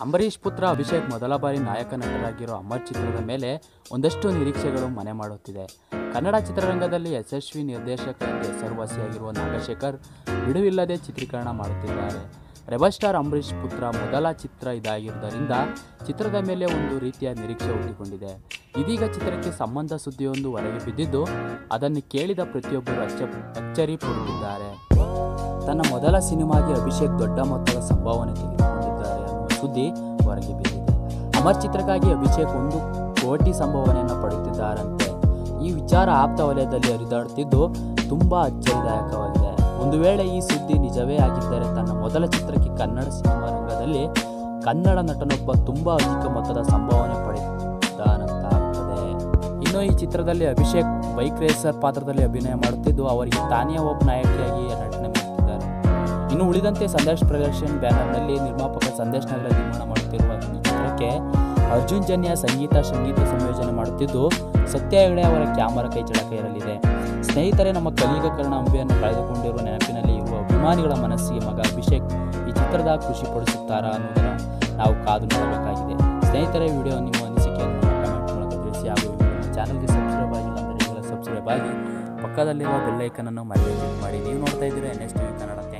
ಅಂಬರೀಷ್ ಪುತ್ರ ಅಭಿಷೇಕ್ ಮೊದಲ ಬಾರಿ ನಾಯಕ ನಟರಾಗಿರೋ ಅಮರ್ ಚಿತ್ರದ ಮೇಲೆ ಒಂದಷ್ಟು ನಿರೀಕ್ಷೆಗಳು ಮನೆ ಮಾಡುತ್ತಿದೆ ಕನ್ನಡ ಚಿತ್ರರಂಗದಲ್ಲಿ ಯಶಸ್ವಿ ನಿರ್ದೇಶಕ ಎಂದು ಹೆಸರುವಾಸಿಯಾಗಿರುವ ನಾಗಶೇಖರ್ ಬಿಡುವಿಲ್ಲದೆ ಚಿತ್ರೀಕರಣ ಮಾಡುತ್ತಿದ್ದಾರೆ ರೆಬಲ್ ಸ್ಟಾರ್ ಅಂಬರೀಷ್ ಪುತ್ರ ಮೊದಲ ಚಿತ್ರ ಇದಾಗಿರುವುದರಿಂದ ಚಿತ್ರದ ಮೇಲೆ ಒಂದು ರೀತಿಯ ನಿರೀಕ್ಷೆ ಹುಟ್ಟಿಕೊಂಡಿದೆ ಇದೀಗ ಚಿತ್ರಕ್ಕೆ ಸಂಬಂಧ ಸುದ್ದಿಯೊಂದು ಹೊರಗೆ ಬಿದ್ದಿದ್ದು ಅದನ್ನು ಕೇಳಿದ ಪ್ರತಿಯೊಬ್ಬರು ಅಚ್ಚ ಅಚ್ಚರಿ ಪಡುತ್ತಿದ್ದಾರೆ ತನ್ನ ಮೊದಲ ಸಿನಿಮಾಗೆ ಅಭಿಷೇಕ್ ದೊಡ್ಡ ಮೊತ್ತದ ಸಂಭಾವನೆ ತೆಗೆದುಕೊಂಡಿದ್ದಾರೆ ಅನ್ನುವ ಸುದ್ದಿ ಹೊರಗೆ ಬಿದ್ದಿದೆ ಅಮರ್ ಚಿತ್ರಕ್ಕಾಗಿ ಅಭಿಷೇಕ್ ಒಂದು ಕೋಟಿ ಸಂಭಾವನೆಯನ್ನು ಪಡೆಯುತ್ತಿದ್ದಾರಂತೆ ಈ ವಿಚಾರ ಆಪ್ತ ವಲಯದಲ್ಲಿ ಹರಿದಾಡುತ್ತಿದ್ದು ತುಂಬ ಅಚ್ಚರಿದಾಯಕವಾಗಿದೆ ಒಂದು ವೇಳೆ ಈ ಸುದ್ದಿ ನಿಜವೇ ಆಗಿದ್ದರೆ ತನ್ನ ಮೊದಲ ಚಿತ್ರಕ್ಕೆ ಕನ್ನಡ ಸಿನಿಮಾ ರಂಗದಲ್ಲಿ ಕನ್ನಡ ನಟನೊಬ್ಬ ತುಂಬ ಅಧಿಕ ಮೊತ್ತದ ಸಂಭಾವನೆ ಪಡೆದಿದ್ದಾನಂತಾಗುತ್ತದೆ ಇನ್ನು ಈ ಚಿತ್ರದಲ್ಲಿ ಅಭಿಷೇಕ್ ಬೈಕ್ ರೇಸರ್ ಪಾತ್ರದಲ್ಲಿ ಅಭಿನಯ ಮಾಡುತ್ತಿದ್ದು ಅವರಿಗೆ ತಾನಿಯ ಒಬ್ಬ ನಾಯಕಿಯಾಗಿ ನಟನೆ ಮಾಡುತ್ತಿದ್ದಾರೆ ಇನ್ನು ಉಳಿದಂತೆ ಸಂದೇಶ್ ಪ್ರದರ್ಶನ್ ಬ್ಯಾನರ್ನಲ್ಲಿ ನಿರ್ಮಾಪಕ ಸಂದೇಶ್ ನಗರ ನಿರ್ಮಾಣ ಮಾಡುತ್ತಿರುವ ಈ ಚಿತ್ರಕ್ಕೆ ಅರ್ಜುನ್ ಜನ್ಯ ಸಂಗೀತ ಸಂಗೀತ ಸಂಯೋಜನೆ ಮಾಡುತ್ತಿದ್ದು ಸತ್ಯ ಹೆಗಡೆ ಅವರ ಕ್ಯಾಮರಾ ಕೈಚಳಕ ಇರಲಿದೆ ಸ್ನೇಹಿತರೆ ನಮ್ಮ ಕಲಿಯುಗ ಕರ್ಣ ಅಂಬೆಯನ್ನು ಕಳೆದುಕೊಂಡಿರುವ ನೆನಪಿನಲ್ಲಿ ಇರುವ ಅಭಿಮಾನಿಗಳ ಮನಸ್ಸಿಗೆ ಮಗ ಅಭಿಷೇಕ್ ಈ ಚಿತ್ರದ ಖುಷಿ ಪಡಿಸುತ್ತಾರಾ ಅನ್ನೋದನ್ನು ನಾವು ಕಾದು ನೋಡಬೇಕಾಗಿದೆ ಸ್ನೇಹಿತರೆ ವಿಡಿಯೋ ನಿಮ್ಮ ಅನಿಸಿಕೆಯನ್ನು ನಮ್ಮ ಕಮೆಂಟ್ ಮೂಲಕ ತಿಳಿಸಿ ಹಾಗೂ ಈ ನಮ್ಮ ಚಾನಲ್ಗೆ ಸಬ್ಸ್ಕ್ರೈಬ್ ಆಗಿಲ್ಲ ಅಂದರೆ ಈಗಲೇ ಸಬ್ಸ್ಕ್ರೈಬ್ ಆಗಿ ಪಕ್ಕದಲ್ಲಿರುವ ಬೆಲ್ಲೈಕನನ್ನು ಮರೆಯದೆ click ಮಾಡಿ ನೀವು ನೋಡ್ತಾ ಇದ್ದೀರಾ N S T V Kannada